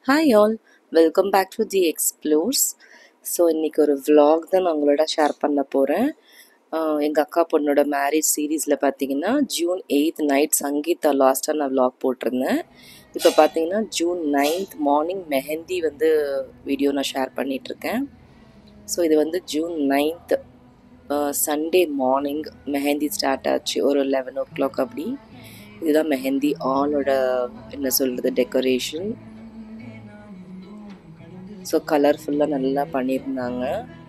Hi all welcome back to the explorers so இன்றைக்கி ஒரு vlog தான் நான் உங்களோட ஷேர் பண்ண போகிறேன் எங்கள் அக்கா பொண்ணோட மேரேஜ் சீரீஸில் பார்த்தீங்கன்னா ஜூன் எயித் நைட் சங்கீதா லாஸ்ட்டாக நான் vlog போட்டிருந்தேன் இப்போ பார்த்தீங்கன்னா ஜூன் நைன்த் மார்னிங் மெஹந்தி வந்து வீடியோ நான் ஷேர் பண்ணிகிட்ருக்கேன் ஸோ இது வந்து June ninth Sunday morning mehndi start ஆச்சு ஒரு லெவன் ஓ கிளாக் அப்படி இதுதான் மெஹந்தி ஆனோட என்ன சொல்கிறது டெக்கரேஷன் ஸோ கலர்ஃபுல்லாக நல்லா பண்ணியிருந்தாங்க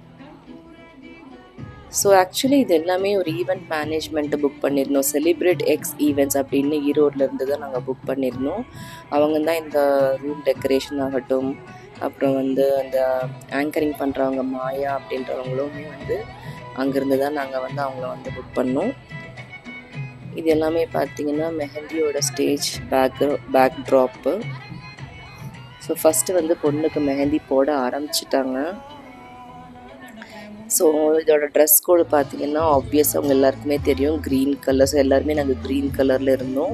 ஸோ ஆக்சுவலி இது எல்லாமே ஒரு ஈவெண்ட் மேனேஜ்மெண்ட்டு புக் பண்ணியிருந்தோம் செலிப்ரேட் எக்ஸ் ஈவெண்ட்ஸ் அப்படின்னு ஈரோடில் இருந்து தான் நாங்கள் புக் பண்ணியிருந்தோம் அவங்க தான் இந்த ரூம் டெக்கரேஷன் ஆகட்டும் அப்புறம் வந்து அந்த ஆங்கரிங் பண்ணுறவங்க மாயா அப்படின்றவங்களுமே வந்து அங்கேருந்து தான் நாங்கள் வந்து அவங்கள வந்து புக் பண்ணோம் இது எல்லாமே பார்த்தீங்கன்னா மெஹந்தியோட stage back backdrop so first வந்து பொண்ணுக்கு மெஹந்தி போட ஆரம்பிச்சிட்டாங்க ஸோ இதோட ட்ரெஸ் கோடு பார்த்தீங்கன்னா ஆப்வியஸ் அவங்க எல்லாருக்குமே தெரியும் க்ரீன் கலர் ஸோ எல்லாருமே நாங்கள் க்ரீன் கலரில் இருந்தோம்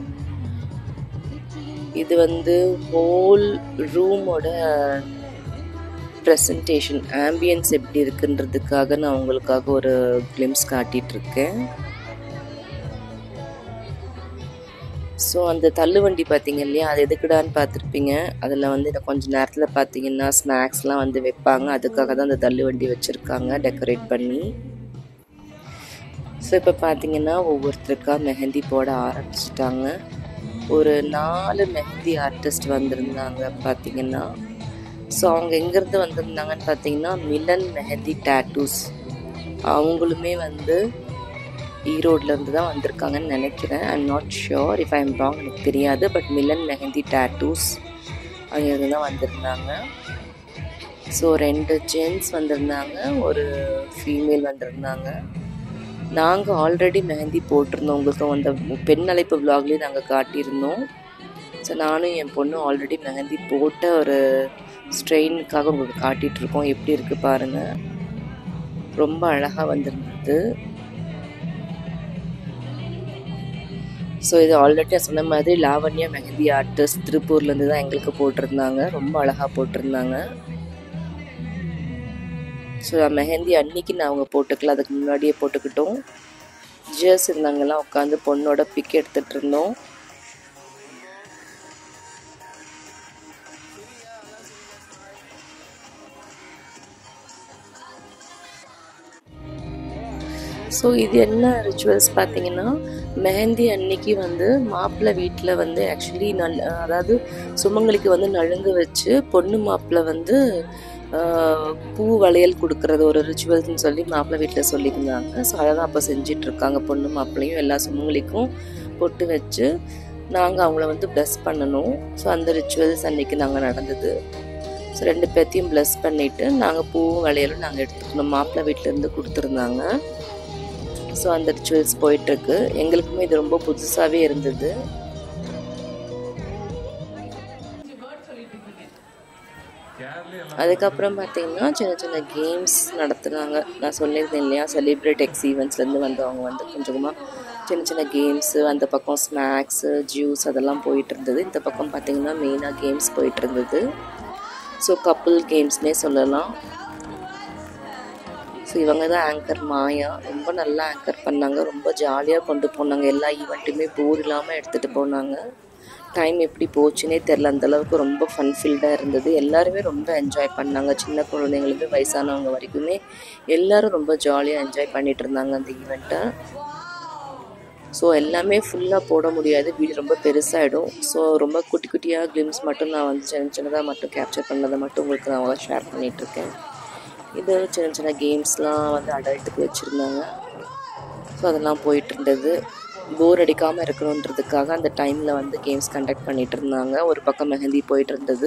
இது வந்து ஹோல் ரூமோட ப்ரெசன்டேஷன் ஆம்பியன்ஸ் எப்படி இருக்குன்றதுக்காக நான் உங்களுக்காக ஒரு கிளிம்ஸ் காட்டிகிட்ருக்கேன் ஸோ அந்த தள்ளுவண்டி பார்த்தீங்க இல்லையா அது எதுக்குடான்னு பார்த்துருப்பீங்க அதில் வந்து இந்த கொஞ்ச நேரத்தில் பார்த்தீங்கன்னா ஸ்நாக்ஸ்லாம் வந்து வைப்பாங்க அதுக்காக தான் அந்த தள்ளுவண்டி வச்சுருக்காங்க டெக்கரேட் பண்ணி ஸோ இப்போ பார்த்தீங்கன்னா ஒவ்வொருத்தருக்கா மெஹந்தி போட ஆரம்பிச்சிட்டாங்க ஒரு நாலு மெஹந்தி ஆர்டிஸ்ட் வந்திருந்தாங்க பார்த்தீங்கன்னா ஸோ அவங்க எங்கேருந்து வந்திருந்தாங்கன்னு பார்த்தீங்கன்னா மிலன் மெஹந்தி டேட்டூஸ் அவங்களுமே வந்து ஈரோட்லேருந்து தான் வந்திருக்காங்கன்னு நினைக்கிறேன் I'm not sure if I'm wrong எனக்கு தெரியாது பட் மிலன் மெஹந்தி டேட்டூஸ் அங்கேருந்து தான் வந்திருந்தாங்க ஸோ ரெண்டு ஜென்ஸ் வந்திருந்தாங்க ஒரு ஃபீமேல் வந்திருந்தாங்க நாங்கள் ஆல்ரெடி மெஹந்தி போட்டிருந்தோம் உங்களுக்கு அந்த பெண் அழைப்பு விலாக்லேயும் நாங்கள் காட்டியிருந்தோம் ஸோ நானும் என் பொண்ணும் ஆல்ரெடி மெஹந்தி போட்ட ஒரு ஸ்ட்ரெயினுக்காக உங்களுக்கு காட்டிகிட்ருக்கோம் எப்படி இருக்குது பாருங்கள் ரொம்ப அழகாக வந்திருந்தது ஸோ இது ஆல்ரெடி நான் சொன்ன மாதிரி லாவண்யா மெஹந்தி ஆர்டிஸ்ட் திருப்பூர்லேருந்து தான் எங்களுக்கு போட்டிருந்தாங்க ரொம்ப அழகாக போட்டிருந்தாங்க ஸோ மெஹந்தி அன்னைக்கு நான் அவங்க போட்டுக்கல அதுக்கு முன்னாடியே போட்டுக்கிட்டோம் ஜியர்ஸ் இருந்தாங்கெல்லாம் உட்காந்து பொண்ணோட பிக் எடுத்துகிட்டு இருந்தோம் ஸோ இது என்ன ரிச்சுவல்ஸ் பார்த்தீங்கன்னா மெஹந்தி அன்னைக்கு வந்து மாப்பிள்ளை வீட்டில் வந்து ஆக்சுவலி நல் அதாவது சுமங்கலிக்கு வந்து நலுங்கு வச்சு பொண்ணு மாப்பிள்ளை வந்து பூ வளையல் கொடுக்கறது ஒரு ரிச்சுவல்ஸ்னு சொல்லி மாப்பிள்ளை வீட்டில் சொல்லியிருந்தாங்க ஸோ அதை தான் அப்போ செஞ்சிட்ருக்காங்க பொண்ணு மாப்பிள்ளையும் எல்லா சுமங்கலிக்கும் பொட்டு வச்சு நாங்கள் அவங்கள வந்து ப்ளஸ் பண்ணணும் ஸோ அந்த ரிச்சுவல்ஸ் அன்னைக்கு நாங்கள் நடந்தது ஸோ ரெண்டு பேர்த்தையும் ப்ளஸ் பண்ணிவிட்டு நாங்கள் பூவும் வளையலும் நாங்கள் எடுத்துக்கணும் மாப்பிள்ளை வீட்டிலேருந்து கொடுத்துருந்தாங்க ஸோ அந்த ரிச்சுவல்ஸ் போயிட்டுருக்கு எங்களுக்குமே இது ரொம்ப புதுசாகவே இருந்தது அதுக்கப்புறம் பார்த்தீங்கன்னா சின்ன சின்ன கேம்ஸ் நடத்துனாங்க நான் சொல்லியிருந்தேன் இல்லையா செலிப்ரேட் எக்ஸ் ஈவெண்ட்ஸ்லேருந்து வந்தவங்க வந்து கொஞ்சமாக சின்ன சின்ன கேம்ஸு அந்த பக்கம் ஸ்நாக்ஸு ஜூஸ் அதெல்லாம் போயிட்டு இருந்தது இந்த பக்கம் பார்த்தீங்கன்னா மெயினாக கேம்ஸ் போயிட்டு இருந்தது ஸோ கப்புள் கேம்ஸ்னே சொல்லலாம் ஸோ இவங்க தான் ஆங்கர் மாயா ரொம்ப நல்லா ஆங்கர் பண்ணாங்க ரொம்ப ஜாலியாக கொண்டு போனாங்க எல்லா ஈவெண்ட்டுமே போர் இல்லாமல் எடுத்துகிட்டு போனாங்க டைம் எப்படி போச்சுன்னே தெரில அந்தளவுக்கு ரொம்ப ஃபன்ஃபில்டாக இருந்தது எல்லாருமே ரொம்ப என்ஜாய் பண்ணாங்க சின்ன குழந்தைங்களுக்கு வயசானவங்க வரைக்குமே எல்லோரும் ரொம்ப ஜாலியாக என்ஜாய் பண்ணிகிட்டு இருந்தாங்க அந்த ஈவெண்ட்டை ஸோ எல்லாமே ஃபுல்லாக போட முடியாது வீடு ரொம்ப பெருசாகிடும் ஸோ ரொம்ப குட்டி குட்டியாக கிளிம்ஸ் மட்டும் நான் வந்து சின்ன சின்னதாக மட்டும் கேப்சர் பண்ணதை மட்டும் உங்களுக்கு நான் ஷேர் பண்ணிகிட்ருக்கேன் இது சின்ன சின்ன கேம்ஸ்லாம் வந்து அடல்ட்டுக்கு வச்சுருந்தாங்க ஸோ அதெல்லாம் போயிட்டு இருந்தது போர் அடிக்காமல் இருக்கணுன்றதுக்காக அந்த டைமில் வந்து கேம்ஸ் கண்டக்ட் பண்ணிகிட்டு இருந்தாங்க ஒரு பக்கம் மெஹந்தி போயிட்டு இருந்தது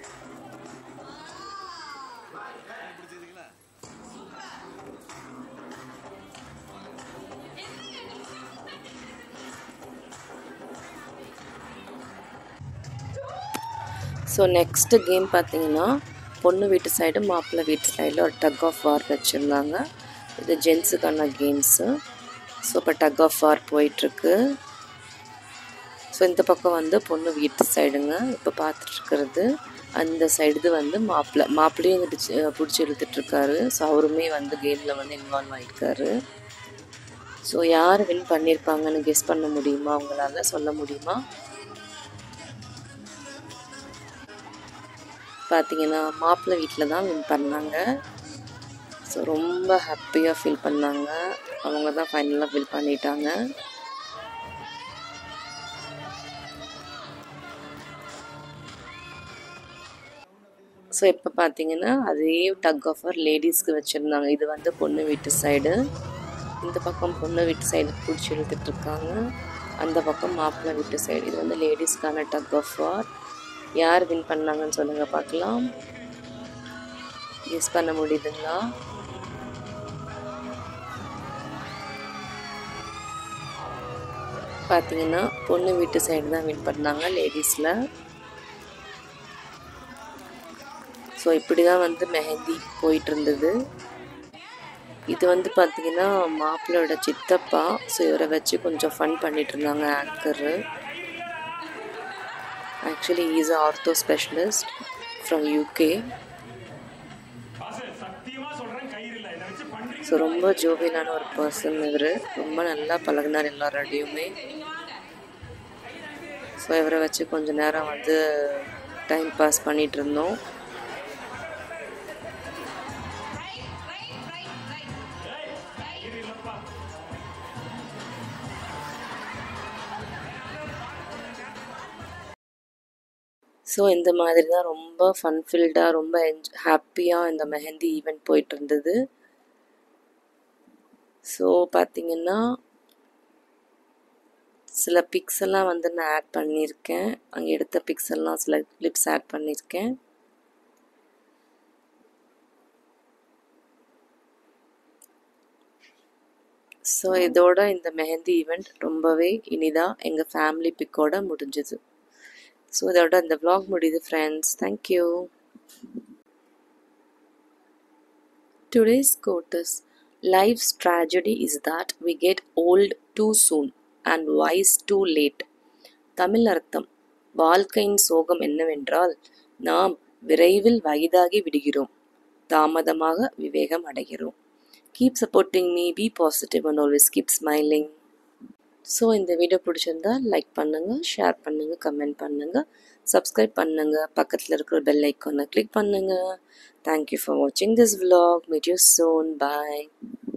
ஸோ நெக்ஸ்ட்டு கேம் பார்த்தீங்கன்னா பொண்ணு வீட்டு சைடு மாப்பிள்ளை வீட்டு சைடில் ஒரு டக் ஆஃப் வார் வச்சுருந்தாங்க இது ஜென்ஸுக்கான கேம்ஸு ஸோ இப்போ டக் ஆஃப் வார் போயிட்டுருக்கு ஸோ இந்த பக்கம் வந்து பொண்ணு வீட்டு சைடுங்க இப்போ பார்த்துட்ருக்கிறது அந்த சைடு வந்து மாப்பிள்ளை மாப்பிள்ளையும் பிடிச்சி பிடிச்சி இழுத்துட்ருக்காரு ஸோ அவருமே வந்து கேமில் வந்து இன்வால்வ் ஆகிருக்காரு ஸோ யார் வின் பண்ணியிருப்பாங்கன்னு கெஸ் பண்ண முடியுமா அவங்களால சொல்ல முடியுமா பார்த்தீங்கன்னா மாப்பிள்ளை வீட்டில் தான் வின் பண்ணாங்க ஸோ ரொம்ப ஹாப்பியாக ஃபீல் பண்ணாங்க அவங்க தான் ஃபைனலாக ஃபீல் பண்ணிட்டாங்க ஸோ இப்போ பார்த்தீங்கன்னா அதே டக் ஆஃபர் லேடிஸ்க்கு வச்சுருந்தாங்க இது வந்து பொண்ணு வீட்டு சைடு இந்த பக்கம் பொண்ணு வீட்டு சைடு பிடிச்சி இழுத்துட்டு இருக்காங்க அந்த பக்கம் மாப்பிள்ளை வீட்டு சைடு இது வந்து லேடிஸ்க்கான டக் ஆஃப் வார் யார் வின் பண்ணாங்கன்னு சொல்லுங்கள் பார்க்கலாம் கெஸ் பண்ண முடியுதுங்களா பார்த்தீங்கன்னா பொண்ணு வீட்டு சைடு தான் வின் பண்ணாங்க லேடிஸில் ஸோ இப்படி தான் வந்து மெஹந்தி போயிட்டு இருந்தது இது வந்து பார்த்தீங்கன்னா மாப்பிள்ளையோட சித்தப்பா ஸோ இவரை வச்சு கொஞ்சம் ஃபன் பண்ணிட்டு இருந்தாங்க anchor actually is ortho specialist from UK so ரொம்ப ஜோவியலான ஒரு பர்சன் இவர் ரொம்ப நல்லா பழகினார் எல்லாரோடையுமே ஸோ இவரை வச்சு கொஞ்ச நேரம் வந்து டைம் பாஸ் பண்ணிகிட்டு இருந்தோம் ஸோ இந்த மாதிரி தான் ரொம்ப ஃபன்ஃபில்டாக ரொம்ப என்ஜ் ஹாப்பியாக இந்த மெஹந்தி ஈவெண்ட் போயிட்டு இருந்தது ஸோ பார்த்தீங்கன்னா சில பிக்ஸ் எல்லாம் வந்து நான் ஆட் பண்ணியிருக்கேன் அங்கே எடுத்த பிக்ஸ் எல்லாம் சில கிளிப்ஸ் ஆட் பண்ணியிருக்கேன் ஸோ இதோட இந்த மெஹந்தி ஈவெண்ட் ரொம்பவே இனிதாக எங்கள் ஃபேமிலி பிக்கோட முடிஞ்சுது ஸோ இதோட இந்த vlog முடியுது friends thank you Today's quote is Life's tragedy is that we get old too soon and wise too late. Tamil அர்த்தம் வாழ்க்கையின் சோகம் என்னவென்றால் நாம் விரைவில் வயதாகி விடுகிறோம் தாமதமாக விவேகம் அடைகிறோம் keep supporting me be positive and always keep smiling so இந்த வீடியோ பிடிச்சிருந்தா லைக் பண்ணுங்கள் ஷேர் பண்ணுங்கள் கமெண்ட் பண்ணுங்கள் சப்ஸ்கிரைப் பண்ணுங்கள் பக்கத்தில் இருக்கிற பெல் ஐக்கானை கிளிக் பண்ணுங்கள் தேங்க்யூ ஃபார் வாட்சிங் this vlog meet you soon bye